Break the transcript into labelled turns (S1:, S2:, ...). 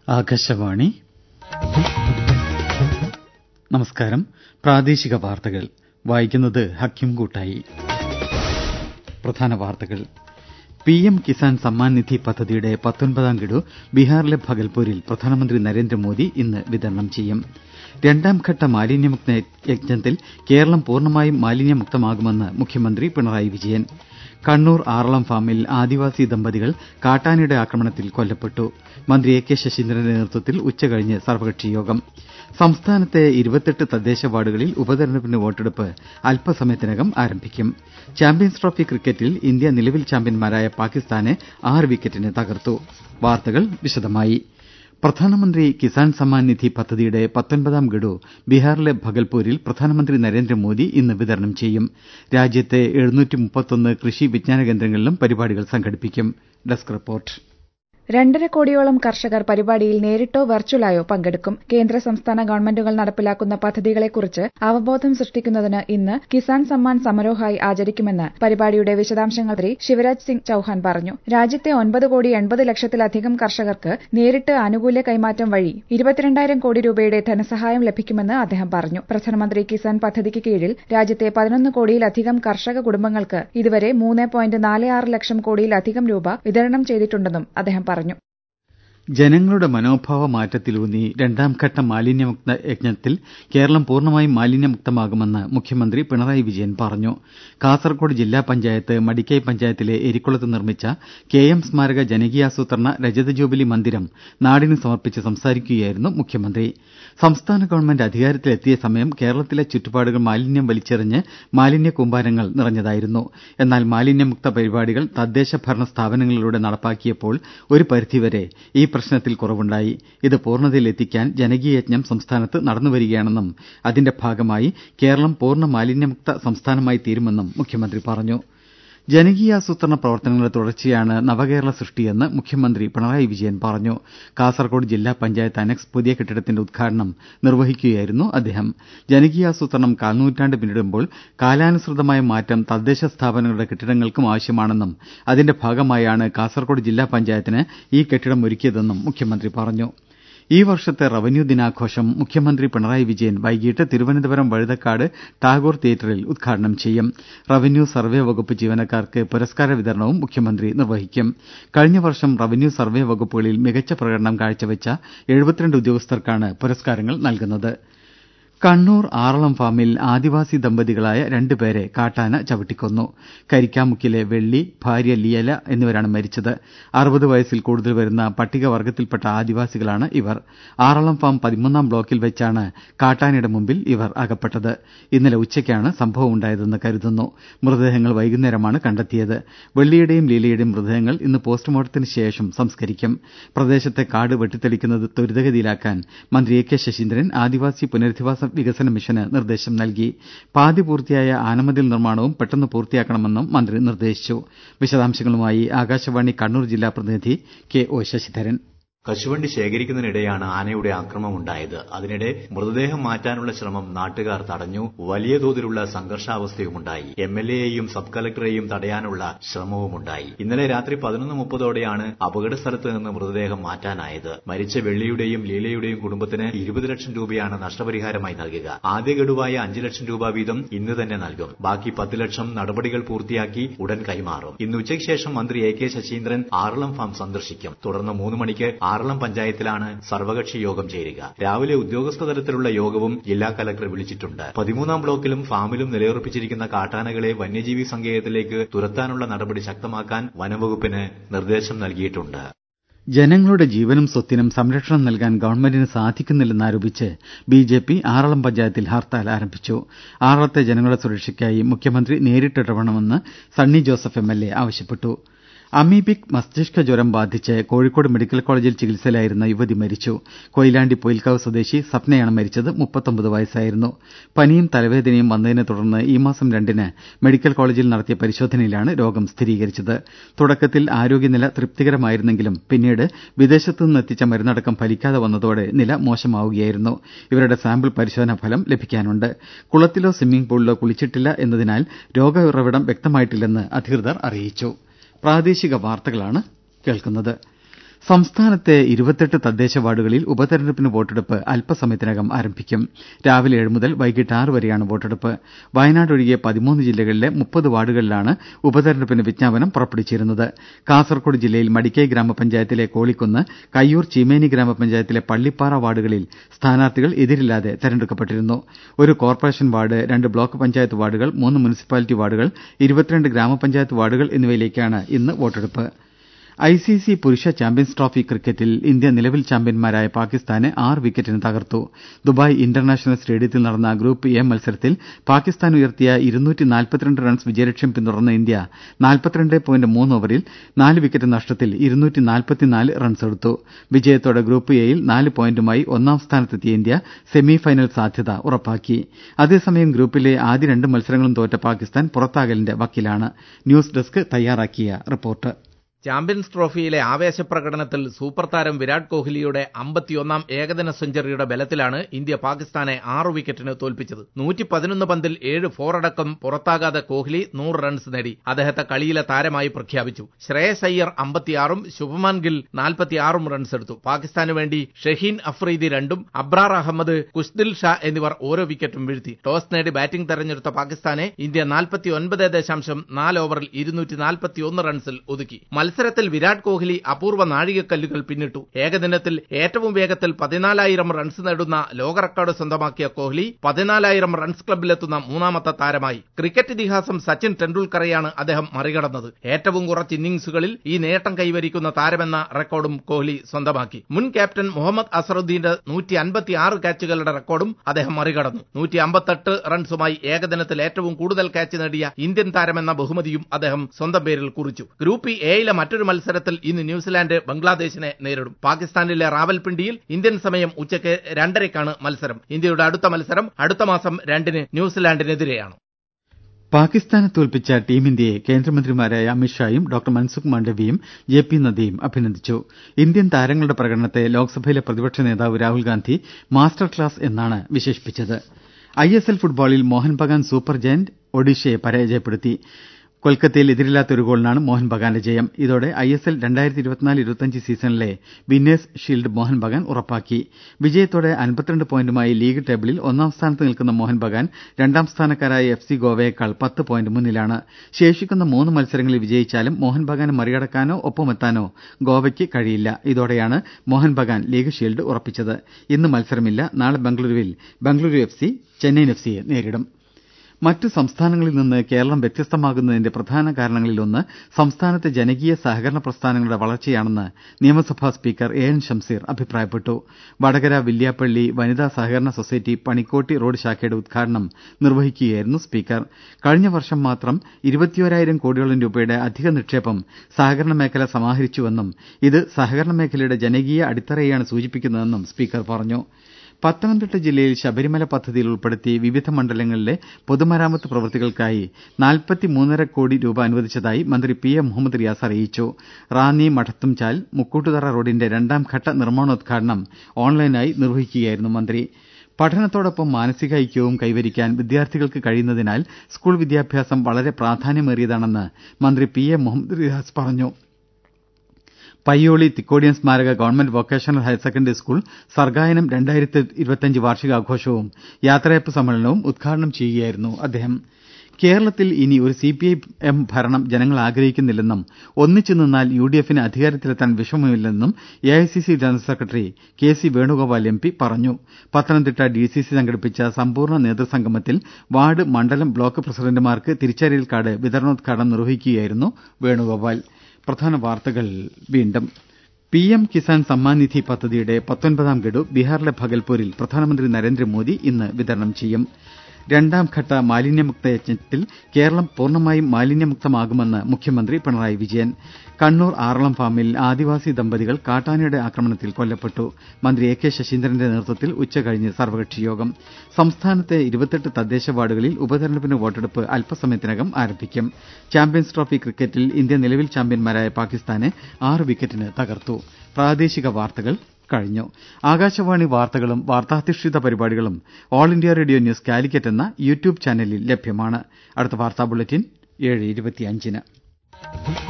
S1: ആകാശവാണി നമസ്കാരം പ്രാദേശിക വാർത്തകൾ വായിക്കുന്നത് ഹക്കിം കൂട്ടായി പ്രധാന വാർത്തകൾ പി എം കിസാൻ സമ്മാൻ നിധി പദ്ധതിയുടെ പത്തൊൻപതാം ഗഡു ബീഹാറിലെ ഭഗൽപൂരിൽ പ്രധാനമന്ത്രി നരേന്ദ്രമോദി ഇന്ന് വിതരണം ചെയ്യും രണ്ടാംഘട്ട മാലിന്യമുക്ത യജ്ഞത്തിൽ കേരളം പൂർണ്ണമായും മാലിന്യമുക്തമാകുമെന്ന് മുഖ്യമന്ത്രി പിണറായി വിജയൻ കണ്ണൂർ ആറളം ഫാമിൽ ആദിവാസി ദമ്പതികൾ കാട്ടാനയുടെ ആക്രമണത്തിൽ കൊല്ലപ്പെട്ടു മന്ത്രി എ കെ ശശീന്ദ്രന്റെ നേതൃത്വത്തിൽ ഉച്ചകഴിഞ്ഞ് സർവകക്ഷി യോഗം സംസ്ഥാനത്തെ ഇരുപത്തെട്ട് തദ്ദേശ വാർഡുകളിൽ ഉപതെരഞ്ഞെടുപ്പിന് വോട്ടെടുപ്പ് അല്പസമയത്തിനകം ആരംഭിക്കും ചാമ്പ്യൻസ് ട്രോഫി ക്രിക്കറ്റിൽ ഇന്ത്യ നിലവിൽ ചാമ്പ്യന്മാരായ പാകിസ്ഥാനെ ആറ് വിക്കറ്റിന് തകർത്തു വാർത്തകൾ വിശദമായി പ്രധാനമന്ത്രി കിസാൻ സമ്മാൻ നിധി പദ്ധതിയുടെ പത്തൊൻപതാം ഗഡു ബീഹാറിലെ ഭഗൽപൂരിൽ പ്രധാനമന്ത്രി നരേന്ദ്രമോദി ഇന്ന് വിതരണം ചെയ്യും രാജ്യത്തെ കൃഷി വിജ്ഞാന കേന്ദ്രങ്ങളിലും പരിപാടികൾ സംഘടിപ്പിക്കും ഡെസ്ക് റിപ്പോർട്ട്
S2: രണ്ടര കോടിയോളം കർഷകർ പരിപാടിയിൽ നേരിട്ടോ വെർച്വലായോ പങ്കെടുക്കും കേന്ദ്ര സംസ്ഥാന ഗവൺമെന്റുകൾ നടപ്പിലാക്കുന്ന പദ്ധതികളെക്കുറിച്ച് അവബോധം സൃഷ്ടിക്കുന്നതിന് ഇന്ന് കിസാൻ സമ്മാൻ സമരോഹായി ആചരിക്കുമെന്ന് പരിപാടിയുടെ വിശദാംശങ്ങൾ മന്ത്രി ശിവരാജ് സിംഗ് ചൌഹാൻ പറഞ്ഞു രാജ്യത്തെ ഒൻപത് കോടി എൺപത് ലക്ഷത്തിലധികം കർഷകർക്ക് നേരിട്ട് ആനുകൂല്യ കൈമാറ്റം വഴി ഇരുപത്തിരണ്ടായിരം കോടി രൂപയുടെ ധനസഹായം ലഭിക്കുമെന്ന് അദ്ദേഹം പറഞ്ഞു പ്രധാനമന്ത്രി കിസാൻ പദ്ധതിക്ക് കീഴിൽ രാജ്യത്തെ പതിനൊന്ന് കോടിയിലധികം കർഷക കുടുംബങ്ങൾക്ക് ഇതുവരെ മൂന്ന് പോയിന്റ് നാല് ആറ് ലക്ഷം കോടിയിലധികം രൂപ വിതരണം ചെയ്തിട്ടുണ്ടെന്നും അദ്ദേഹം പറഞ്ഞു
S1: ജനങ്ങളുടെ മനോഭാവ മാറ്റത്തിലൂന്നി രണ്ടാംഘട്ട മാലിന്യമുക്ത യജ്ഞത്തിൽ കേരളം പൂർണ്ണമായും മാലിന്യമുക്തമാകുമെന്ന് മുഖ്യമന്ത്രി പിണറായി വിജയൻ പറഞ്ഞു കാസർകോട് ജില്ലാ പഞ്ചായത്ത് മടിക്കൈ പഞ്ചായത്തിലെ എരിക്കുളത്ത് നിർമ്മിച്ച കെ എം സ്മാരക ജനകീയാസൂത്രണ രജത ജൂബിലി മന്ദിരം നാടിന് സമർപ്പിച്ച് സംസാരിക്കുകയായിരുന്നു മുഖ്യമന്ത്രി സംസ്ഥാന ഗവൺമെന്റ് അധികാരത്തിലെത്തിയ സമയം കേരളത്തിലെ ചുറ്റുപാടുകൾ മാലിന്യം വലിച്ചെറിഞ്ഞ് മാലിന്യ കൂമ്പാരങ്ങൾ നിറഞ്ഞതായിരുന്നു എന്നാൽ മാലിന്യമുക്ത പരിപാടികൾ തദ്ദേശ ഭരണ സ്ഥാപനങ്ങളിലൂടെ നടപ്പാക്കിയപ്പോൾ ഒരു പരിധിവരെ ഈ പ്രശ്നത്തിൽ കുറവുണ്ടായി ഇത് പൂർണ്ണതയിലെത്തിക്കാൻ ജനകീയയജ്ഞം സംസ്ഥാനത്ത് നടന്നുവരികയാണെന്നും അതിന്റെ ഭാഗമായി കേരളം പൂർണ്ണ മാലിന്യമുക്ത സംസ്ഥാനമായി തീരുമെന്നും മുഖ്യമന്ത്രി പറഞ്ഞു ജനകീയാസൂത്രണ പ്രവർത്തനങ്ങളുടെ തുടർച്ചയാണ് നവകേരള സൃഷ്ടിയെന്ന് മുഖ്യമന്ത്രി പിണറായി വിജയൻ പറഞ്ഞു കാസർകോട് ജില്ലാ പഞ്ചായത്ത് അനക്സ് പുതിയ കെട്ടിടത്തിന്റെ ഉദ്ഘാടനം നിർവഹിക്കുകയായിരുന്നു അദ്ദേഹം ജനകീയാസൂത്രണം കാൽനൂറ്റാണ്ട് പിന്നിടുമ്പോൾ കാലാനുസൃതമായ മാറ്റം തദ്ദേശ സ്ഥാപനങ്ങളുടെ കെട്ടിടങ്ങൾക്കും ആവശ്യമാണെന്നും അതിന്റെ ഭാഗമായാണ് കാസർകോട് ജില്ലാ പഞ്ചായത്തിന് ഈ കെട്ടിടം ഒരുക്കിയതെന്നും മുഖ്യമന്ത്രി പറഞ്ഞു ഈ വർഷത്തെ റവന്യൂ ദിനാഘോഷം മുഖ്യമന്ത്രി പിണറായി വിജയൻ വൈകിട്ട് തിരുവനന്തപുരം വഴുതക്കാട് ടാഗോർ തിയേറ്ററിൽ ഉദ്ഘാടനം ചെയ്യും റവന്യൂ സർവേ വകുപ്പ് ജീവനക്കാർക്ക് പുരസ്കാര വിതരണവും മുഖ്യമന്ത്രി നിർവഹിക്കും കഴിഞ്ഞ വർഷം റവന്യൂ സർവേ വകുപ്പുകളിൽ മികച്ച പ്രകടനം കാഴ്ചവെച്ച എഴുപത്തിരണ്ട് ഉദ്യോഗസ്ഥർക്കാണ് പുരസ്കാരങ്ങൾ നൽകുന്നത് കണ്ണൂർ ആറളം ഫാമിൽ ആദിവാസി ദമ്പതികളായ രണ്ടുപേരെ കാട്ടാന ചവിട്ടിക്കൊന്നു കരിക്കാമുക്കിലെ വെള്ളി ഭാര്യ ലിയല എന്നിവരാണ് മരിച്ചത് അറുപത് വയസ്സിൽ കൂടുതൽ വരുന്ന പട്ടികവർഗത്തിൽപ്പെട്ട ആദിവാസികളാണ് ഇവർ ആറളം ഫാം പതിമൂന്നാം ബ്ലോക്കിൽ വെച്ചാണ് കാട്ടാനയുടെ മുമ്പിൽ ഇവർ അകപ്പെട്ടത് ഇന്നലെ ഉച്ചയ്ക്കാണ് സംഭവമുണ്ടായതെന്ന് കരുതുന്നു മൃതദേഹങ്ങൾ വൈകുന്നേരമാണ് കണ്ടെത്തിയത് വെള്ളിയുടെയും ലീലയുടെയും മൃതദേഹങ്ങൾ ഇന്ന് പോസ്റ്റ്മോർട്ടത്തിന് ശേഷം സംസ്കരിക്കും പ്രദേശത്തെ കാട് വെട്ടിത്തെളിക്കുന്നത് ത്വരിതഗതിയിലാക്കാൻ മന്ത്രി എ കെ ശശീന്ദ്രൻ ആദിവാസി പുനരധിവാസ വികസന മിഷന് നിർദ്ദേശം നൽകി പാതി പൂർത്തിയായ ആനമതിൽ നിർമ്മാണവും പെട്ടെന്ന് പൂർത്തിയാക്കണമെന്നും മന്ത്രി നിർദ്ദേശിച്ചു വിശദാംശങ്ങളുമായി ആകാശവാണി കണ്ണൂർ ജില്ലാ പ്രതിനിധി കെ ഒ ശശിധരൻ
S3: കശുവണ്ടി ശേഖരിക്കുന്നതിനിടെയാണ് ആനയുടെ ആക്രമണമുണ്ടായത് അതിനിടെ മൃതദേഹം മാറ്റാനുള്ള ശ്രമം നാട്ടുകാർ തടഞ്ഞു വലിയ തോതിലുള്ള സംഘർഷാവസ്ഥയുമുണ്ടായി എം എൽ എയെയും സബ് കളക്ടറെയും തടയാനുള്ള ശ്രമവുമുണ്ടായി ഇന്നലെ രാത്രി പതിനൊന്ന് മുപ്പതോടെയാണ് അപകട സ്ഥലത്ത് നിന്ന് മൃതദേഹം മാറ്റാനായത് മരിച്ച വെള്ളിയുടെയും ലീലയുടെയും കുടുംബത്തിന് ഇരുപത് ലക്ഷം രൂപയാണ് നഷ്ടപരിഹാരമായി നൽകുക ആദ്യ ഗഡുവായ അഞ്ച് ലക്ഷം രൂപ വീതം ഇന്ന് തന്നെ നൽകും ബാക്കി പത്ത് ലക്ഷം നടപടികൾ പൂർത്തിയാക്കി ഉടൻ കൈമാറും ഇന്ന് ഉച്ചയ്ക്ക് ശേഷം മന്ത്രി A K Saseendran Aralam farm സന്ദർശിക്കും തുടർന്ന് മൂന്ന് മണിക്ക് ആറളം പഞ്ചായത്തിലാണ് സർവകക്ഷി യോഗം ചേരുക രാവിലെ ഉദ്യോഗസ്ഥ തലത്തിലുള്ള യോഗവും ജില്ലാ കലക്ടർ വിളിച്ചിട്ടുണ്ട് പതിമൂന്നാം ബ്ലോക്കിലും ഫാമിലും നിലയുറപ്പിച്ചിരിക്കുന്ന കാട്ടാനകളെ വന്യജീവി സങ്കേതത്തിലേക്ക് തുരത്താനുള്ള നടപടി ശക്തമാക്കാൻ വനംവകുപ്പിന് നിർദ്ദേശം നൽകിയിട്ടുണ്ട്
S1: ജനങ്ങളുടെ ജീവനും സ്വത്തിനും സംരക്ഷണം നൽകാൻ ഗവൺമെന്റിന് സാധിക്കുന്നില്ലെന്നാരോപിച്ച് ബി ജെ പി ആറളം പഞ്ചായത്തിൽ ഹർത്താൽ ആരംഭിച്ചു ആറളത്തെ ജനങ്ങളുടെ സുരക്ഷയ്ക്കായി മുഖ്യമന്ത്രി നേരിട്ടിടപെടണമെന്ന് Sunny Joseph M L A ആവശ്യപ്പെട്ടു അമീബിക് മസ്തിഷ്ക ജ്വരം ബാധിച്ച് കോഴിക്കോട് മെഡിക്കൽ കോളേജിൽ ചികിത്സയിലായിരുന്ന യുവതി മരിച്ചു കൊയിലാണ്ടി പൊയിൽക്കാവ് സ്വദേശി സപ്നയാണ് മരിച്ചത് മുപ്പത്തൊമ്പത് വയസ്സായിരുന്നു പനിയും തലവേദനയും വന്നതിനെ തുടർന്ന് ഈ മാസം രണ്ടിന് മെഡിക്കൽ കോളേജിൽ നടത്തിയ പരിശോധനയിലാണ് രോഗം സ്ഥിരീകരിച്ചത് തുടക്കത്തിൽ ആരോഗ്യനില തൃപ്തികരമായിരുന്നെങ്കിലും പിന്നീട് വിദേശത്തു നിന്നെത്തിച്ച മരുന്നടക്കം ഫലിക്കാതെ വന്നതോടെ നില മോശമാവുകയായിരുന്നു ഇവരുടെ സാമ്പിൾ പരിശോധനാ ഫലം ലഭിക്കാനുണ്ട് കുളത്തിലോ സ്വിമ്മിംഗ് പൂളിലോ കുളിച്ചിട്ടില്ല എന്നതിനാൽ രോഗ ഉറവിടം വ്യക്തമായിട്ടില്ലെന്ന് അധികൃതർ അറിയിച്ചു പ്രാദേശിക വാർത്തകളാണ് കേൾക്കുന്നത് സംസ്ഥാനത്തെ ഇരുപത്തെട്ട് തദ്ദേശ വാർഡുകളിൽ ഉപതെരഞ്ഞെടുപ്പിന് വോട്ടെടുപ്പ് അല്പസമയത്തിനകം ആരംഭിക്കും രാവിലെ ഏഴ് മുതൽ വൈകിട്ട് ആറ് വരെയാണ് വോട്ടെടുപ്പ് വയനാട് ഒഴികെ പതിമൂന്ന് ജില്ലകളിലെ മുപ്പത് വാർഡുകളിലാണ് ഉപതെരഞ്ഞെടുപ്പിന് വിജ്ഞാപനം പുറപ്പെടുവിച്ചിരുന്നത് കാസർകോട് ജില്ലയിൽ മടിക്കൈ ഗ്രാമപഞ്ചായത്തിലെ കോളിക്കുന്ന് കയ്യൂർ ചീമേനി ഗ്രാമപഞ്ചായത്തിലെ പള്ളിപ്പാറ വാർഡുകളിൽ സ്ഥാനാർത്ഥികൾ എതിരില്ലാതെ തെരഞ്ഞെടുക്കപ്പെട്ടിരുന്നു ഒരു കോർപ്പറേഷൻ വാർഡ് രണ്ട് ബ്ലോക്ക് പഞ്ചായത്ത് വാർഡുകൾ മൂന്ന് മുനിസിപ്പാലിറ്റി വാർഡുകൾ ഇരുപത്തിരണ്ട് ഗ്രാമപഞ്ചായത്ത് വാർഡുകൾ എന്നിവയിലേക്കാണ് ഇന്ന് വോട്ടെടുപ്പ് ഐസിസി പുരുഷ ചാമ്പ്യൻസ് ട്രോഫി ക്രിക്കറ്റിൽ ഇന്ത്യ നിലവിൽ ചാമ്പ്യന്മാരായ പാകിസ്ഥാനെ ആറ് വിക്കറ്റിന് തകർത്തു ദുബായ് ഇന്റർനാഷണൽ സ്റ്റേഡിയത്തിൽ നടന്ന ഗ്രൂപ്പ് എ മത്സരത്തിൽ പാകിസ്ഥാൻ ഉയർത്തിയ റൺസ് വിജയലക്ഷ്യം പിന്തുടർന്ന ഇന്ത്യ ഓവറിൽ നാല് വിക്കറ്റ് നഷ്ടത്തിൽ റൺസെടുത്തു വിജയത്തോടെ ഗ്രൂപ്പ് എയിൽ നാല് പോയിന്റുമായി ഒന്നാം സ്ഥാനത്തെത്തിയ ഇന്ത്യ സെമിഫൈനൽ സാധ്യത ഉറപ്പാക്കി അതേസമയം ഗ്രൂപ്പിലെ ആദ്യ രണ്ട് മത്സരങ്ങളും തോറ്റ പാകിസ്ഥാൻ പുറത്താകലിന്റെ വക്കിലാണ് ന്യൂസ് ഡെസ്ക് തയ്യാറാക്കിയ റിപ്പോർട്ട്
S4: ചാമ്പ്യൻസ് ട്രോഫിയിലെ ആവേശപ്രകടനത്തിൽ സൂപ്പർ താരം വിരാട് കോഹ്ലിയുടെ അമ്പത്തിയൊന്നാം ഏകദിന സെഞ്ചുറിയുടെ ബലത്തിലാണ് ഇന്ത്യ പാകിസ്ഥാനെ ആറു വിക്കറ്റിന് തോൽപ്പിച്ചത് നൂറ്റി പതിനൊന്ന് പന്തിൽ ഏഴ് ഫോറടക്കം പുറത്താകാതെ കോഹ്ലി നൂറ് റൺസ് നേടി അദ്ദേഹത്തെ കളിയിലെ താരമായി പ്രഖ്യാപിച്ചു ശ്രേയസ് അയ്യർ അമ്പത്തിയാറും ശുഭമാൻ ഗിൽ നാൽപ്പത്തിയാറും റൺസ് എടുത്തു പാകിസ്ഥാനു വേണ്ടി ഷഹീൻ അഫ്രീദി രണ്ടും അബ്രാർ അഹമ്മദ് കുഷ്ദിൽ ഷാ എന്നിവർ ഓരോ വിക്കറ്റും വീഴ്ത്തി ടോസ് നേടി ബാറ്റിംഗ് തെരഞ്ഞെടുത്ത പാകിസ്ഥാനെ ഇന്ത്യ നാൽപ്പത്തിയൊൻപത് ദശാംശം നാല് ഓവറിൽ ഇരുന്നൂറ്റി നാൽപ്പത്തിയൊന്ന് റൺസിൽ ഒതുക്കി മത്സരത്തിൽ വിരാട് കോഹ്ലി അപൂർവ നാഴികക്കല്ലുകൾ പിന്നിട്ടു ഏകദിനത്തിൽ ഏറ്റവും വേഗത്തിൽ പതിനാലായിരം റൺസ് നേടുന്ന ലോക റെക്കോർഡ് സ്വന്തമാക്കിയ കോഹ്ലി പതിനാലായിരം റൺസ് ക്ലബിലെത്തുന്ന മൂന്നാമത്തെ താരമായി ക്രിക്കറ്റ് ഇതിഹാസം സച്ചിൻ ടെണ്ടുൽക്കറെയാണ് അദ്ദേഹം മറികടന്നത് ഏറ്റവും കുറച്ച് ഇന്നിംഗ്സുകളിൽ ഈ നേട്ടം കൈവരിക്കുന്ന താരമെന്ന റെക്കോർഡും കോഹ്ലി സ്വന്തമാക്കി മുൻ ക്യാപ്റ്റൻ മുഹമ്മദ് അസറുദ്ദീന്റെ നൂറ്റി അൻപത്തിയാറ് ക്യാച്ചുകളുടെ റെക്കോർഡും അദ്ദേഹം മറികടന്നു നൂറ്റി അമ്പത്തെട്ട് റൺസുമായി ഏകദിനത്തിൽ ഏറ്റവും കൂടുതൽ ക്യാച്ച് നേടിയ ഇന്ത്യൻ താരമെന്ന ബഹുമതിയും അദ്ദേഹം സ്വന്തം പേരിൽ കുറിച്ചു ഗ്രൂപ്പ് എയിലെ മറ്റൊരു മത്സരത്തിൽ ഇന്ന് ന്യൂസിലാന്റ് ബംഗ്ലാദേശിനെ നേരിടും പാകിസ്ഥാനിലെ റാവൽപിണ്ടിയിൽ ഇന്ത്യൻ സമയം ഉച്ചയ്ക്ക് രണ്ടരയ്ക്കാണ് മത്സരം ഇന്ത്യയുടെ അടുത്ത മത്സരം അടുത്ത മാസം രണ്ടിന് ന്യൂസിലാന്റിനെതിരെയാണ്
S1: പാകിസ്ഥാനെ തോൽപ്പിച്ച ടീം ഇന്ത്യയെ കേന്ദ്രമന്ത്രിമാരായ അമിത്ഷായും ഡോക്ടർ മൻസുഖ് മാണ്ഡവ്യയും ജെ പി നദ്ദയും അഭിനന്ദിച്ചു ഇന്ത്യൻ താരങ്ങളുടെ പ്രകടനത്തെ ലോക്സഭയിലെ പ്രതിപക്ഷ നേതാവ് രാഹുൽ ഗാന്ധി മാസ്റ്റർ ക്ലാസ് എന്നാണ് വിശേഷിപ്പിച്ചത് ഐ എസ് എൽ ഫുട്ബോളിൽ മോഹൻ ബഗാൻ സൂപ്പർ ജയന്റ് ഒഡീഷയെ പരാജയപ്പെടുത്തി കൊൽക്കത്തയിൽ എതിരില്ലാത്ത ഒരു ഗോളിനാണ് മോഹൻ ബഗാന്റെ ജയം ഇതോടെ ഐ എസ് എൽ രണ്ടായിരത്തി ഇരുപത്തിനാല് ഇരുപത്തിയഞ്ച് സീസണിലെ വിന്നേഴ്സ് ഷീൽഡ് മോഹൻ ബഗാൻ ഉറപ്പാക്കി വിജയത്തോടെ അൻപത്തിരണ്ട് പോയിന്റുമായി ലീഗ് ടേബിളിൽ ഒന്നാം സ്ഥാനത്ത് നിൽക്കുന്ന മോഹൻ ബഗാൻ രണ്ടാം സ്ഥാനക്കാരായ എഫ് സി ഗോവയേക്കാൾ പത്ത് പോയിന്റ് മുന്നിലാണ് ശേഷിക്കുന്ന മൂന്ന് മത്സരങ്ങളിൽ വിജയിച്ചാലും മോഹൻ ബഗാനെ മറികടക്കാനോ ഒപ്പമെത്താനോ ഗോവയ്ക്ക് കഴിയില്ല ഇതോടെയാണ് മോഹൻ ബഗാൻ ലീഗ് ഷീൽഡ് ഉറപ്പിച്ചത് ഇന്ന് മത്സരമില്ല നാളെ ബംഗളൂരുവിൽ Bengaluru F C Chennaiyin F സിയെ നേരിടും മറ്റു സംസ്ഥാനങ്ങളിൽ നിന്ന് കേരളം വ്യത്യസ്തമാകുന്നതിന്റെ പ്രധാന കാരണങ്ങളിലൊന്ന് സംസ്ഥാനത്തെ ജനകീയ സഹകരണ പ്രസ്ഥാനങ്ങളുടെ വളർച്ചയാണെന്ന് നിയമസഭാ സ്പീക്കർ എ എൻ ഷംസീർ അഭിപ്രായപ്പെട്ടു വടകര വില്യാപ്പള്ളി വനിതാ സഹകരണ സൊസൈറ്റി പണിക്കോട്ടി റോഡ് ശാഖയുടെ ഉദ്ഘാടനം നിർവഹിക്കുകയായിരുന്നു സ്പീക്കർ കഴിഞ്ഞ വർഷം മാത്രം ഇരുപത്തിയോരായിരം കോടിയോളം രൂപയുടെ അധിക നിക്ഷേപം സഹകരണ മേഖല സമാഹരിച്ചുവെന്നും ഇത് സഹകരണ മേഖലയുടെ ജനകീയ അടിത്തറയെയാണ് സൂചിപ്പിക്കുന്നതെന്നും സ്പീക്കർ പറഞ്ഞു പത്തനംതിട്ട ജില്ലയിൽ ശബരിമല പദ്ധതിയിൽ ഉൾപ്പെടുത്തി വിവിധ മണ്ഡലങ്ങളിലെ പൊതുമരാമത്ത് പ്രവൃത്തികൾക്കായി നാൽപ്പത്തിമൂന്നര കോടി രൂപ അനുവദിച്ചതായി മന്ത്രി പി എ മുഹമ്മദ് റിയാസ് അറിയിച്ചു റാന്നി മഠത്തുംചാൽ മുക്കൂട്ടുതറ റോഡിന്റെ രണ്ടാം ഘട്ട നിർമ്മാണോദ്ഘാടനം ഓൺലൈനായി നിർവഹിക്കുകയായിരുന്നു മന്ത്രി പഠനത്തോടൊപ്പം മാനസികാഐക്യവും കൈവരിക്കാൻ വിദ്യാർത്ഥികൾക്ക് കഴിയുന്നതിനാൽ സ്കൂൾ വിദ്യാഭ്യാസം വളരെ പ്രാധാന്യമേറിയതാണെന്ന് മന്ത്രി പി എ മുഹമ്മദ് റിയാസ് പറഞ്ഞു പയ്യോളി തിക്കോടിയൻ സ്മാരക government vocational higher secondary school Sargayanam രണ്ടായിരത്തി ഇരുപത്തിയഞ്ച് വാർഷികാഘോഷവും യാത്രയപ്പ് സമ്മേളനവും ഉദ്ഘാടനം ചെയ്യുകയായിരുന്നു അദ്ദേഹം കേരളത്തിൽ ഇനി ഒരു സി പി ഐ എം ഭരണം ജനങ്ങൾ ആഗ്രഹിക്കുന്നില്ലെന്നും ഒന്നിച്ചു നിന്നാൽ യു ഡി എഫിന് അധികാരത്തിലെത്താൻ വിഷമമില്ലെന്നും A I C C general secretary K C Venugopal M P പറഞ്ഞു പത്തനംതിട്ട ഡി സി സി സംഘടിപ്പിച്ച സമ്പൂർണ്ണ നേതൃസംഗമത്തിൽ വാർഡ് മണ്ഡലം ബ്ലോക്ക് പ്രസിഡന്റുമാർക്ക് തിരിച്ചറിയൽ കാർഡ് വിതരണോദ്ഘാടനം നിർവഹിക്കുകയായിരുന്നു വേണുഗോപാൽ പ്രധാന വാർത്തകൾ വീണ്ടും പി എം കിസാൻ സമ്മാൻ നിധി പദ്ധതിയുടെ പത്തൊൻപതാം ഗഡു ബീഹാറിലെ ഭഗൽപൂരിൽ പ്രധാനമന്ത്രി നരേന്ദ്രമോദി ഇന്ന് വിതരണം ചെയ്യും രണ്ടാംഘട്ട മാലിന്യമുക്ത യജ്ഞത്തിൽ കേരളം പൂർണ്ണമായും മാലിന്യമുക്തമാകുമെന്ന് മുഖ്യമന്ത്രി പിണറായി വിജയൻ കണ്ണൂർ ആറളം ഫാമിൽ ആദിവാസി ദമ്പതികൾ കാട്ടാനയുടെ ആക്രമണത്തിൽ കൊല്ലപ്പെട്ടു മന്ത്രി എ കെ ശശീന്ദ്രന്റെ നേതൃത്വത്തിൽ ഉച്ചകഴിഞ്ഞ് സർവകക്ഷി യോഗം സംസ്ഥാനത്തെ ഇരുപത്തെട്ട് തദ്ദേശ വാർഡുകളിൽ ഉപതെരഞ്ഞെടുപ്പിന് വോട്ടെടുപ്പ് അല്പസമയത്തിനകം ആരംഭിക്കും ചാമ്പ്യൻസ് ട്രോഫി ക്രിക്കറ്റിൽ ഇന്ത്യ നിലവിൽ ചാമ്പ്യന്മാരായ പാകിസ്ഥാനെ ആറ് വിക്കറ്റിന് തകർത്തു പ്രാദേശിക വാർത്തകൾ കഴിഞ്ഞു ആകാശവാണി വാർത്തകളും വാർത്താധിഷ്ഠിത പരിപാടികളും all India radio news Calicut എന്ന യൂട്യൂബ് ചാനലിൽ ലഭ്യമാണ് അടുത്ത വാർത്താ ബുള്ളറ്റിൻ ഏഴ് ഇരുപത്തിയഞ്ചിന്